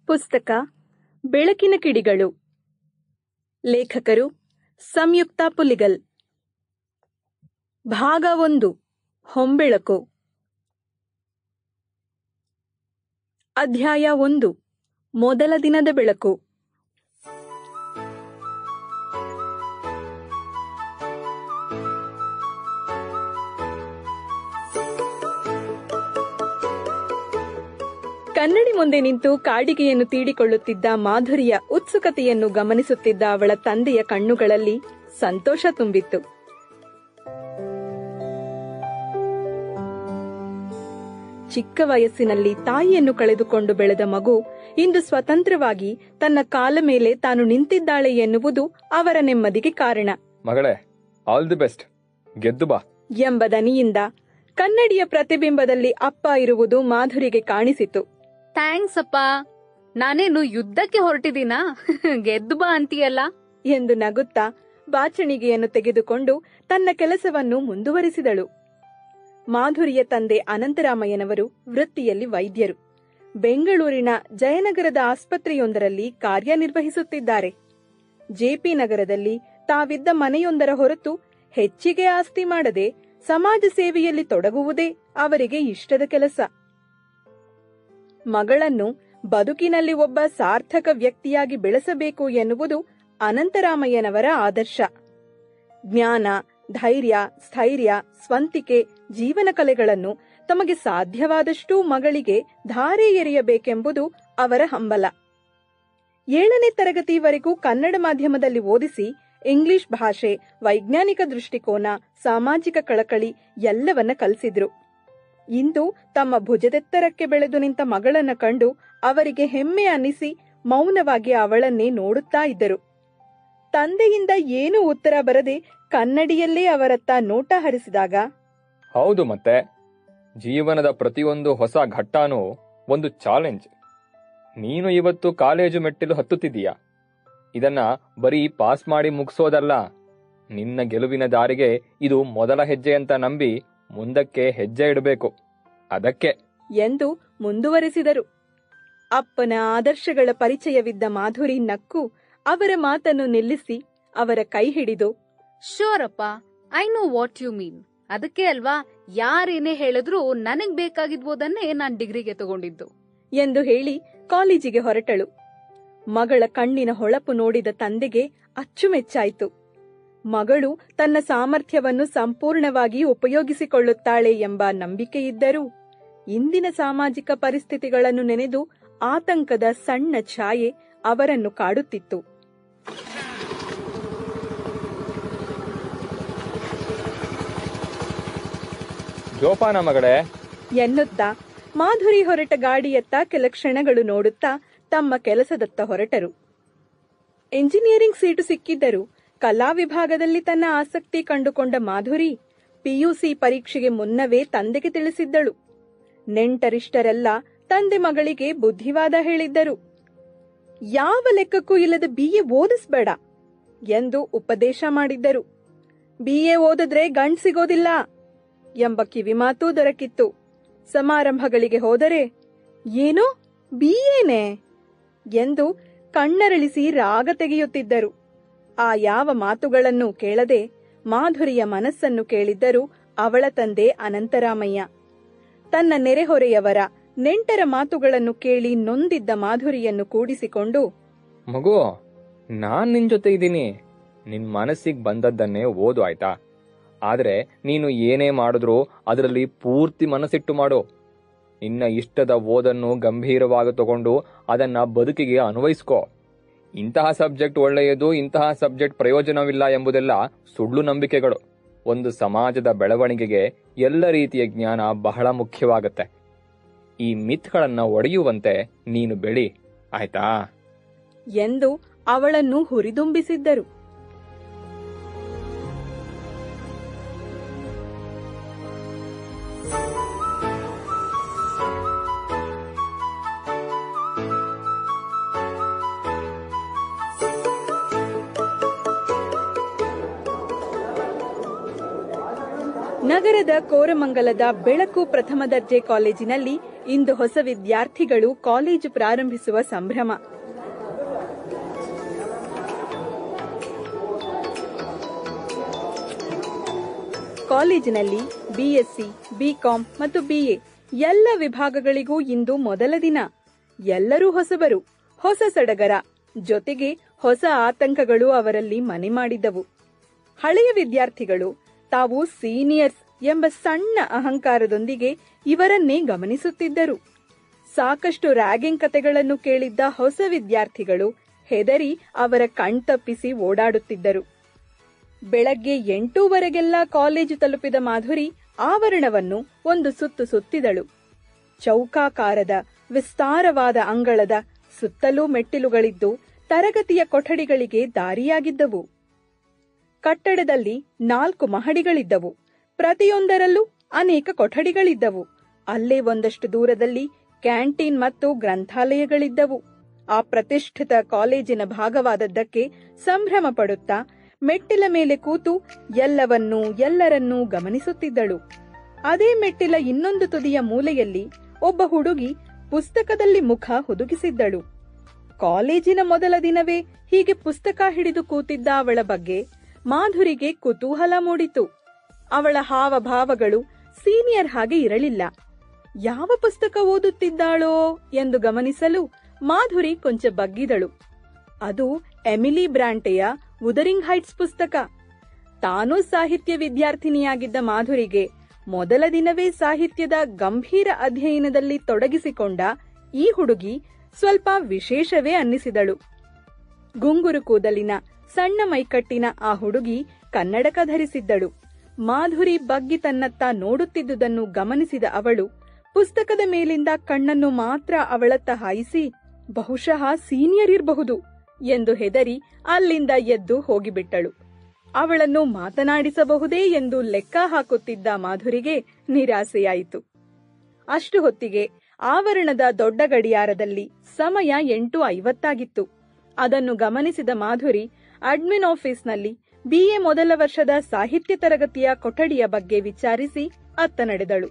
ಪುಸ್ತಕ ಬೆಳಕಿನ ಕಿಡಿಗಳು ಲೇಖಕರು ಸಂಯುಕ್ತ ಪುಲಿಗಲ್ ಭಾಗ ಒಂದು ಹೊಂಬೆಳಕು ಅಧ್ಯಾಯ ಒಂದು ಮೊದಲ ದಿನದ ಬೆಳಕು ಕನ್ನಡಿ ಮುಂದೆ ನಿಂತು ಕಾಡಿಗೆಯನ್ನು ತೀಡಿಕೊಳ್ಳುತ್ತಿದ್ದ ಮಾಧುರಿಯ ಉತ್ಸುಕತೆಯನ್ನು ಗಮನಿಸುತ್ತಿದ್ದ ಅವಳ ತಂದೆಯ ಕಣ್ಣುಗಳಲ್ಲಿ ಸಂತೋಷ ತುಂಬಿತ್ತು ಚಿಕ್ಕ ವಯಸ್ಸಿನಲ್ಲಿ ತಾಯಿಯನ್ನು ಕಳೆದುಕೊಂಡು ಬೆಳೆದ ಮಗು ಇಂದು ಸ್ವತಂತ್ರವಾಗಿ ತನ್ನ ಕಾಲ ಮೇಲೆ ತಾನು ನಿಂತಿದ್ದಾಳೆ ಎನ್ನುವುದು ಅವರ ನೆಮ್ಮದಿಗೆ ಕಾರಣ ಮಗಳೇ ಆಲ್ ದಿ ಬೆಸ್ಟ್ ಗೆದ್ದು ಬಾ ಎಂಬ ದನಿಯಿಂದ ಕನ್ನಡಿಯ ಪ್ರತಿಬಿಂಬದಲ್ಲಿ ಅಪ್ಪ ಇರುವುದು ಮಾಧುರಿಗೆ ಕಾಣಿಸಿತು ಥ್ಯಾಂಕ್ಸ್ ಅಪ್ಪ ನಾನೇನು ಯುದ್ಧಕ್ಕೆ ಹೊರಟಿದ್ದೀನಾ ಗೆದ್ದು ಬಾ ಅಂತೀಯಲ್ಲ ಎಂದು ನಗುತ್ತಾ ಬಾಚಣಿಗೆಯನ್ನು ತೆಗೆದುಕೊಂಡು ತನ್ನ ಕೆಲಸವನ್ನು ಮುಂದುವರಿಸಿದಳು ಮಾಧುರಿಯ ತಂದೆ ಅನಂತರಾಮಯ್ಯನವರು ವೃತ್ತಿಯಲ್ಲಿ ವೈದ್ಯರು ಬೆಂಗಳೂರಿನ ಜಯನಗರದ ಆಸ್ಪತ್ರೆಯೊಂದರಲ್ಲಿ ಕಾರ್ಯನಿರ್ವಹಿಸುತ್ತಿದ್ದಾರೆ ಜೆಪಿ ನಗರದಲ್ಲಿ ತಾವಿದ್ದ ಮನೆಯೊಂದರ ಹೊರತು ಹೆಚ್ಚಿಗೆ ಆಸ್ತಿ ಮಾಡದೆ ಸಮಾಜ ಸೇವೆಯಲ್ಲಿ ತೊಡಗುವುದೇ ಅವರಿಗೆ ಇಷ್ಟದ ಕೆಲಸ ಮಗಳನ್ನು ಬದುಕಿನಲ್ಲಿ ಒಬ್ಬ ಸಾರ್ಥಕ ವ್ಯಕ್ತಿಯಾಗಿ ಬೆಳೆಸಬೇಕು ಎನ್ನುವುದು ಅನಂತರಾಮಯ್ಯನವರ ಆದರ್ಶ ಜ್ಞಾನ ಧೈರ್ಯ ಸ್ಥೈರ್ಯ ಸ್ವಂತಿಕೆ ಜೀವನ ಕಲೆಗಳನ್ನು ತಮಗೆ ಸಾಧ್ಯವಾದಷ್ಟೂ ಮಗಳಿಗೆ ಧಾರೆ ಎರೆಯಬೇಕೆಂಬುದು ಅವರ ಹಂಬಲ ಏಳನೇ ತರಗತಿವರೆಗೂ ಕನ್ನಡ ಮಾಧ್ಯಮದಲ್ಲಿ ಓದಿಸಿ ಇಂಗ್ಲಿಷ್ ಭಾಷೆ ವೈಜ್ಞಾನಿಕ ದೃಷ್ಟಿಕೋನ ಸಾಮಾಜಿಕ ಕಳಕಳಿ ಎಲ್ಲವನ್ನ ಕಲಿಸಿದ್ರು ಇಂದು ತಮ್ಮ ಭುಜದೆತ್ತರಕ್ಕೆ ಬೆಳೆದು ನಿಂತ ಮಗಳನ್ನ ಕಂಡು ಅವರಿಗೆ ಹೆಮ್ಮೆ ಅನ್ನಿಸಿ ಮೌನವಾಗಿ ಅವಳನ್ನೇ ನೋಡುತ್ತಾ ಇದ್ದರು ತಂದೆಯಿಂದ ಏನೂ ಉತ್ತರ ಬರದೆ ಕನ್ನಡಿಯಲ್ಲೇ ಅವರತ್ತ ನೋಟ ಹರಿಸಿದಾಗ ಹೌದು ಮತ್ತೆ ಜೀವನದ ಪ್ರತಿಯೊಂದು ಹೊಸ ಘಟ್ಟನೂ ಒಂದು ಚಾಲೆಂಜ್ ನೀನು ಇವತ್ತು ಕಾಲೇಜು ಮೆಟ್ಟಿಲು ಹತ್ತುತ್ತಿದ್ದೀಯಾ ಇದನ್ನ ಬರೀ ಪಾಸ್ ಮಾಡಿ ಮುಗಿಸೋದಲ್ಲ ನಿನ್ನ ಗೆಲುವಿನ ದಾರಿಗೆ ಇದು ಮೊದಲ ಹೆಜ್ಜೆ ಅಂತ ನಂಬಿ ಮುಂದಕ್ಕೆ ಹೆಜ್ಜೆ ಇಡಬೇಕು ಅದಕ್ಕೆ ಎಂದು ಮುಂದುವರೆಸಿದರು ಅಪ್ಪನ ಆದರ್ಶಗಳ ಪರಿಚಯವಿದ್ದ ಮಾಧುರಿ ನಕ್ಕು ಅವರ ಮಾತನ್ನು ನಿಲ್ಲಿಸಿ ಅವರ ಕೈ ಹಿಡಿದು ಶೋರ್ ಅಪ್ಪ I know what you mean ಅದಕ್ಕೆ ಅಲ್ವಾ ಯಾರೇನೇ ಹೇಳಿದ್ರು ನನಗ್ ಬೇಕಾಗಿದ್ಬೋದನ್ನೇ ನಾನ್ ಡಿಗ್ರಿಗೆ ತಗೊಂಡಿದ್ದು ಎಂದು ಹೇಳಿ ಕಾಲೇಜಿಗೆ ಹೊರಟಳು ಮಗಳ ಕಣ್ಣಿನ ಹೊಳಪು ನೋಡಿದ ತಂದೆಗೆ ಅಚ್ಚುಮೆಚ್ಚಾಯಿತು ಮಗಳು ತನ್ನ ಸಾಮರ್ಥ್ಯವನ್ನು ಸಂಪೂರ್ಣವಾಗಿ ಉಪಯೋಗಿಸಿಕೊಳ್ಳುತ್ತಾಳೆ ಎಂಬ ನಂಬಿಕೆಯಿದ್ದರೂ ಇಂದಿನ ಸಾಮಾಜಿಕ ಪರಿಸ್ಥಿತಿಗಳನ್ನು ನೆನೆದು ಆತಂಕದ ಸಣ್ಣ ಛಾಯೆ ಅವರನ್ನು ಕಾಡುತ್ತಿತ್ತು ಜೋಪಾನ ಮಗಳೇ ಎನ್ನುತ್ತಾ ಮಾಧುರಿ ಹೊರಟ ಗಾಡಿಯತ್ತ ಕೆಲ ಕ್ಷಣಗಳು ನೋಡುತ್ತಾ ತಮ್ಮ ಕೆಲಸದತ್ತ ಹೊರಟರು ಎಂಜಿನಿಯರಿಂಗ್ ಸೀಟು ಸಿಕ್ಕಿದ್ದರೂ ಕಲಾ ವಿಭಾಗದಲ್ಲಿ ತನ್ನ ಆಸಕ್ತಿ ಕಂಡುಕೊಂಡ ಮಾಧುರಿ ಪಿಯುಸಿ ಪರೀಕ್ಷೆಗೆ ಮುನ್ನವೇ ತಂದೆಗೆ ತಿಳಿಸಿದ್ದಳು ನೆಂಟರಿಷ್ಟರೆಲ್ಲ ತಂದೆ ಮಗಳಿಗೆ ಬುದ್ಧಿವಾದ ಹೇಳಿದ್ದರು ಯಾವ ಲೆಕ್ಕಕ್ಕೂ ಇಲ್ಲದ ಬಿಎ ಓದಿಸ್ಬೇಡ ಎಂದು ಉಪದೇಶ ಮಾಡಿದ್ದರು ಬಿಎ ಓದಿದ್ರೆ ಗಂಡ್ ಸಿಗೋದಿಲ್ಲ ಎಂಬ ಕಿವಿಮಾತೂ ದೊರಕಿತ್ತು ಸಮಾರಂಭಗಳಿಗೆ ಹೋದರೆ ಏನೋ ಬಿಎನೇ ಎಂದು ಕಣ್ಣರಳಿಸಿ ರಾಗ ತೆಗೆಯುತ್ತಿದ್ದರು ಆ ಯಾವ ಮಾತುಗಳನ್ನು ಕೇಳದೆ ಮಾಧುರಿಯ ಮನಸ್ಸನ್ನು ಕೇಳಿದ್ದರು ಅವಳ ತಂದೆ ಅನಂತರಾಮಯ್ಯ ತನ್ನ ನೆರೆಹೊರೆಯವರ ನೆಂಟರ ಮಾತುಗಳನ್ನು ಕೇಳಿ ನೊಂದಿದ್ದ ಮಾಧುರಿಯನ್ನು ಕೂಡಿಸಿಕೊಂಡು ಮಗು ನಾನ್ ನಿನ್ ಜೊತೆ ಇದ್ದೀನಿ ನಿನ್ ಮನಸ್ಸಿಗೆ ಬಂದದ್ದನ್ನೇ ಓದು ಆಯ್ತಾ ಆದ್ರೆ ನೀನು ಏನೇ ಮಾಡಿದ್ರೂ ಅದರಲ್ಲಿ ಪೂರ್ತಿ ಮನಸ್ಸಿಟ್ಟು ಮಾಡು ನಿನ್ನ ಇಷ್ಟದ ಓದನ್ನು ಗಂಭೀರವಾಗಿ ತಗೊಂಡು ಅದನ್ನ ಬದುಕಿಗೆ ಅನ್ವಯಿಸ್ಕೋ ಇಂತಹ ಸಬ್ಜೆಕ್ಟ್ ಒಳ್ಳೆಯದು ಇಂತಹ ಸಬ್ಜೆಕ್ಟ್ ಪ್ರಯೋಜನವಿಲ್ಲ ಎಂಬುದೆಲ್ಲ ಸುಳ್ಳು ನಂಬಿಕೆಗಳು ಒಂದು ಸಮಾಜದ ಬೆಳವಣಿಗೆಗೆ ಎಲ್ಲ ರೀತಿಯ ಜ್ಞಾನ ಬಹಳ ಮುಖ್ಯವಾಗುತ್ತೆ ಈ ಮಿತ್ಗಳನ್ನ ಒಡೆಯುವಂತೆ ನೀನು ಬೆಳಿ ಆಯ್ತಾ ಎಂದು ಅವಳನ್ನು ಹುರಿದುಂಬಿಸಿದ್ದರು ನಗರದ ಕೋರಮಂಗಲದ ಬೆಳಕು ಪ್ರಥಮ ದರ್ಜೆ ಕಾಲೇಜಿನಲ್ಲಿ ಇಂದು ಹೊಸ ವಿದ್ಯಾರ್ಥಿಗಳು ಕಾಲೇಜು ಪ್ರಾರಂಭಿಸುವ ಸಂಭ್ರಮ ಕಾಲೇಜಿನಲ್ಲಿ ಬಿಎಸ್ಸಿ ಬಿಕಾಂ ಮತ್ತು ಬಿಎ ಎಲ್ಲ ವಿಭಾಗಗಳಿಗೂ ಇಂದು ಮೊದಲ ದಿನ ಎಲ್ಲರೂ ಹೊಸಬರು ಹೊಸ ಸಡಗರ ಜೊತೆಗೆ ಹೊಸ ಆತಂಕಗಳು ಅವರಲ್ಲಿ ಮನೆ ಮಾಡಿದ್ದವು ಹಳೆಯ ವಿದ್ಯಾರ್ಥಿಗಳು ತಾವು ಸೀನಿಯರ್ಸ್ ಎಂಬ ಸಣ್ಣ ಅಹಂಕಾರದೊಂದಿಗೆ ಇವರನ್ನೇ ಗಮನಿಸುತ್ತಿದ್ದರು ಸಾಕಷ್ಟು ರ್ಯಾಗಿಂಗ್ ಕತೆಗಳನ್ನು ಕೇಳಿದ್ದ ಹೊಸ ವಿದ್ಯಾರ್ಥಿಗಳು ಹೆದರಿ ಅವರ ಕಣ್ತಪ್ಪಿಸಿ ಓಡಾಡುತ್ತಿದ್ದರು ಬೆಳಗ್ಗೆ ಎಂಟೂವರೆಗೆಲ್ಲ ಕಾಲೇಜು ತಲುಪಿದ ಮಾಧುರಿ ಆವರಣವನ್ನು ಒಂದು ಸುತ್ತು ಸುತ್ತಿದಳು ಚೌಕಾಕಾರದ ವಿಸ್ತಾರವಾದ ಅಂಗಳದ ಸುತ್ತಲೂ ಮೆಟ್ಟಿಲುಗಳಿದ್ದು ತರಗತಿಯ ಕೊಠಡಿಗಳಿಗೆ ದಾರಿಯಾಗಿದ್ದವು ಕಟ್ಟಡದಲ್ಲಿ ನಾಲ್ಕು ಮಹಡಿಗಳಿದ್ದವು ಪ್ರತಿಯೊಂದರಲ್ಲೂ ಅನೇಕ ಕೊಠಡಿಗಳಿದ್ದವು ಅಲ್ಲೇ ಒಂದಷ್ಟು ದೂರದಲ್ಲಿ ಕ್ಯಾಂಟೀನ್ ಮತ್ತು ಗ್ರಂಥಾಲಯಗಳಿದ್ದವು ಆ ಪ್ರತಿಷ್ಠಿತ ಕಾಲೇಜಿನ ಭಾಗವಾದದ್ದಕ್ಕೆ ಸಂಭ್ರಮ ಪಡುತ್ತಾ ಮೆಟ್ಟಿಲ ಮೇಲೆ ಕೂತು ಎಲ್ಲವನ್ನೂ ಎಲ್ಲರನ್ನೂ ಗಮನಿಸುತ್ತಿದ್ದಳು ಅದೇ ಮೆಟ್ಟಿಲ ಇನ್ನೊಂದು ತುದಿಯ ಮೂಲೆಯಲ್ಲಿ ಒಬ್ಬ ಹುಡುಗಿ ಪುಸ್ತಕದಲ್ಲಿ ಮುಖ ಹುದುಗಿಸಿದ್ದಳು ಕಾಲೇಜಿನ ಮೊದಲ ದಿನವೇ ಹೀಗೆ ಪುಸ್ತಕ ಹಿಡಿದು ಕೂತಿದ್ದ ಅವಳ ಬಗ್ಗೆ ಮಾಧುರಿಗೆ ಕುತೂಹಲ ಮೂಡಿತು ಅವಳ ಹಾವಭಾವಗಳು ಸೀನಿಯರ್ ಹಾಗೆ ಇರಲಿಲ್ಲ ಯಾವ ಪುಸ್ತಕ ಓದುತ್ತಿದ್ದಾಳೋ ಎಂದು ಗಮನಿಸಲು ಮಾಧುರಿ ಕೊಂಚ ಬಗ್ಗಿದಳು ಅದು ಎಮಿಲಿ ಬ್ರಾಂಟೆಯ ಉದರಿಂಗ್ ಹೈಟ್ಸ್ ಪುಸ್ತಕ ತಾನೂ ಸಾಹಿತ್ಯ ವಿದ್ಯಾರ್ಥಿನಿಯಾಗಿದ್ದ ಮಾಧುರಿಗೆ ಮೊದಲ ದಿನವೇ ಸಾಹಿತ್ಯದ ಗಂಭೀರ ಅಧ್ಯಯನದಲ್ಲಿ ತೊಡಗಿಸಿಕೊಂಡ ಈ ಹುಡುಗಿ ಸ್ವಲ್ಪ ವಿಶೇಷವೇ ಅನ್ನಿಸಿದಳು ಗುಂಗುರು ಕೂದಲಿನ ಸಣ್ಣ ಮೈಕಟ್ಟಿನ ಆ ಹುಡುಗಿ ಕನ್ನಡಕ ಧರಿಸಿದ್ದಳು ಮಾಧುರಿ ಬಗ್ಗಿ ತನ್ನತ್ತ ನೋಡುತ್ತಿದ್ದುದನ್ನು ಗಮನಿಸಿದ ಅವಳು ಪುಸ್ತಕದ ಮೇಲಿಂದ ಕಣ್ಣನ್ನು ಮಾತ್ರ ಅವಳತ್ತ ಹಾಯಿಸಿ ಬಹುಶಃ ಸೀನಿಯರ್ ಇರಬಹುದು ಎಂದು ಹೆದರಿ ಅಲ್ಲಿಂದ ಎದ್ದು ಹೋಗಿಬಿಟ್ಟಳು ಅವಳನ್ನು ಮಾತನಾಡಿಸಬಹುದೇ ಎಂದು ಲೆಕ್ಕ ಹಾಕುತ್ತಿದ್ದ ಮಾಧುರಿಗೆ ನಿರಾಸೆಯಾಯಿತು ಅಷ್ಟು ಹೊತ್ತಿಗೆ ಆವರಣದ ದೊಡ್ಡ ಗಡಿಯಾರದಲ್ಲಿ ಸಮಯ ಎಂಟು ಐವತ್ತಾಗಿತ್ತು ಅದನ್ನು ಗಮನಿಸಿದ ಮಾಧುರಿ ಅಡ್ಮಿನ್ ಆಫೀಸ್ನಲ್ಲಿ ಬಿಎ ಮೊದಲ ವರ್ಷದ ಸಾಹಿತ್ಯ ತರಗತಿಯ ಕೊಠಡಿಯ ಬಗ್ಗೆ ವಿಚಾರಿಸಿ ಅತ್ತ ನಡೆದಳು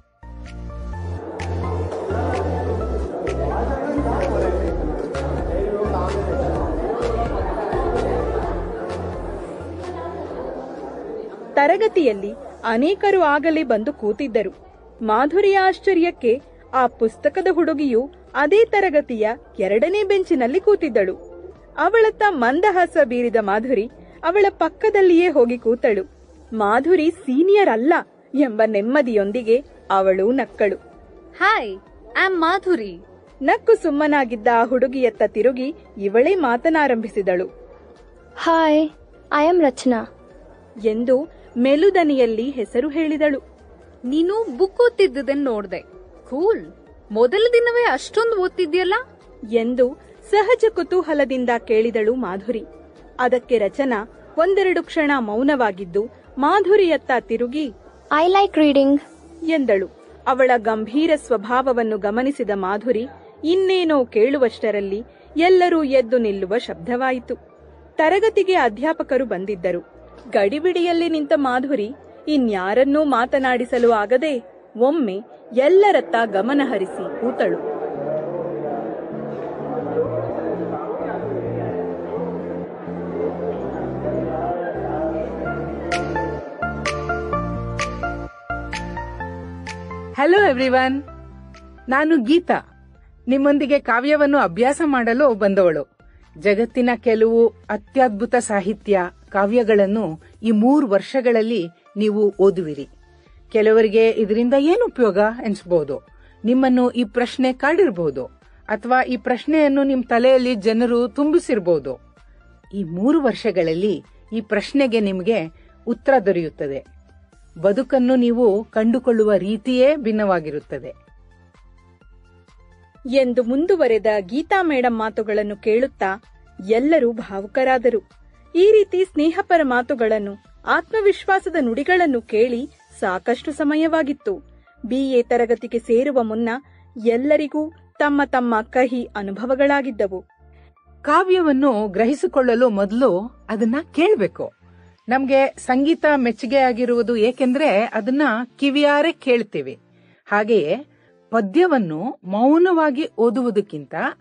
ತರಗತಿಯಲ್ಲಿ ಅನೇಕರು ಆಗಲೇ ಬಂದು ಕೂತಿದ್ದರು ಮಾಧುರಿಯ ಆಶ್ಚರ್ಯಕ್ಕೆ ಆ ಪುಸ್ತಕದ ಹುಡುಗಿಯು ಅದೇ ತರಗತಿಯ ಎರಡನೇ ಬೆಂಚಿನಲ್ಲಿ ಕೂತಿದ್ದಳು ಅವಳತ್ತ ಮಂದಹಾಸ ಬೀರಿದ ಮಾಧುರಿ ಅವಳ ಪಕ್ಕದಲ್ಲಿಯೇ ಹೋಗಿ ಕೂತಳು ಮಾಧುರಿ ಸೀನಿಯರ್ ಅಲ್ಲ ಎಂಬ ನೆಮ್ಮದಿಯೊಂದಿಗೆ ಅವಳು ನಕ್ಕಳು ಹಾಯ್ ಆಮ್ ಮಾಧುರಿ ನಕ್ಕು ಸುಮ್ಮನಾಗಿದ್ದ ಆ ಹುಡುಗಿಯತ್ತ ತಿರುಗಿ ಇವಳೇ ಮಾತನಾರಂಭಿಸಿದಳು ಹಾಯ್ ಐ ಆಮ್ ರಚನಾ ಎಂದು ಮೆಲುದನಿಯಲ್ಲಿ ಹೆಸರು ಹೇಳಿದಳು ನೀನು ಬುಕ್ ಓದ್ತಿದ್ದದನ್ ನೋಡ್ದೆ ಕೂಲ್ ಮೊದಲ ದಿನವೇ ಅಷ್ಟೊಂದು ಓದ್ತಿದ್ಯಲ್ಲ ಎಂದು ಸಹಜ ಕುತೂಹಲದಿಂದ ಕೇಳಿದಳು ಮಾಧುರಿ ಅದಕ್ಕೆ ರಚನಾ ಒಂದೆರಡು ಕ್ಷಣ ಮೌನವಾಗಿದ್ದು ಮಾಧುರಿಯತ್ತ ತಿರುಗಿ ಐ ಲೈಕ್ ರೀಡಿಂಗ್ ಎಂದಳು ಅವಳ ಗಂಭೀರ ಸ್ವಭಾವವನ್ನು ಗಮನಿಸಿದ ಮಾಧುರಿ ಇನ್ನೇನೋ ಕೇಳುವಷ್ಟರಲ್ಲಿ ಎಲ್ಲರೂ ಎದ್ದು ನಿಲ್ಲುವ ಶಬ್ದವಾಯಿತು ತರಗತಿಗೆ ಅಧ್ಯಾಪಕರು ಬಂದಿದ್ದರು ಗಡಿಬಿಡಿಯಲ್ಲಿ ನಿಂತ ಮಾಧುರಿ ಇನ್ಯಾರನ್ನೂ ಮಾತನಾಡಿಸಲು ಆಗದೆ ಒಮ್ಮೆ ಎಲ್ಲರತ್ತ ಗಮನ ಹರಿಸಿ ಕೂತಳು ಹಲೋ ಎವ್ರಿವನ್ ನಾನು ಗೀತಾ ನಿಮ್ಮೊಂದಿಗೆ ಕಾವ್ಯವನ್ನು ಅಭ್ಯಾಸ ಮಾಡಲು ಬಂದವಳು ಜಗತ್ತಿನ ಕೆಲವು ಅತ್ಯದ್ಭುತ ಸಾಹಿತ್ಯ ಕಾವ್ಯಗಳನ್ನು ಈ ಮೂರು ವರ್ಷಗಳಲ್ಲಿ ನೀವು ಓದುವಿರಿ ಕೆಲವರಿಗೆ ಇದರಿಂದ ಏನು ಉಪಯೋಗ ಎನ್ಸ್ಬಹುದು ನಿಮ್ಮನ್ನು ಈ ಪ್ರಶ್ನೆ ಕಾಡಿರಬಹುದು ಅಥವಾ ಈ ಪ್ರಶ್ನೆಯನ್ನು ನಿಮ್ಮ ತಲೆಯಲ್ಲಿ ಜನರು ತುಂಬಿಸಿರಬಹುದು ಈ ಮೂರು ವರ್ಷಗಳಲ್ಲಿ ಈ ಪ್ರಶ್ನೆಗೆ ನಿಮಗೆ ಉತ್ತರ ದೊರೆಯುತ್ತದೆ ಬದುಕನ್ನು ನೀವು ಕಂಡುಕೊಳ್ಳುವ ರೀತಿಯೇ ಭಿನ್ನವಾಗಿರುತ್ತದೆ ಎಂದು ಮುಂದುವರೆದ ಗೀತಾ ಮೇಡಂ ಮಾತುಗಳನ್ನು ಕೇಳುತ್ತಾ ಎಲ್ಲರೂ ಭಾವುಕರಾದರು ಈ ರೀತಿ ಸ್ನೇಹಪರ ಮಾತುಗಳನ್ನು ಆತ್ಮವಿಶ್ವಾಸದ ನುಡಿಗಳನ್ನು ಕೇಳಿ ಸಾಕಷ್ಟು ಸಮಯವಾಗಿತ್ತು ಬಿಎ ತರಗತಿಗೆ ಸೇರುವ ಮುನ್ನ ಎಲ್ಲರಿಗೂ ತಮ್ಮ ತಮ್ಮ ಕಹಿ ಅನುಭವಗಳಾಗಿದ್ದವು ಕಾವ್ಯವನ್ನು ಗ್ರಹಿಸಿಕೊಳ್ಳಲು ಮೊದಲು ಅದನ್ನ ಕೇಳಬೇಕು ನಮ್ಗೆ ಸಂಗೀತ ಮೆಚ್ಚುಗೆ ಆಗಿರುವುದು ಏಕೆಂದ್ರೆ ಅದನ್ನ ಕಿವಿಯಾರೆ ಕೇಳ್ತೀವಿ ಹಾಗೆಯೇ ಪದ್ಯವನ್ನು ಮೌನವಾಗಿ ಓದುವುದಕ್ಕಿಂತ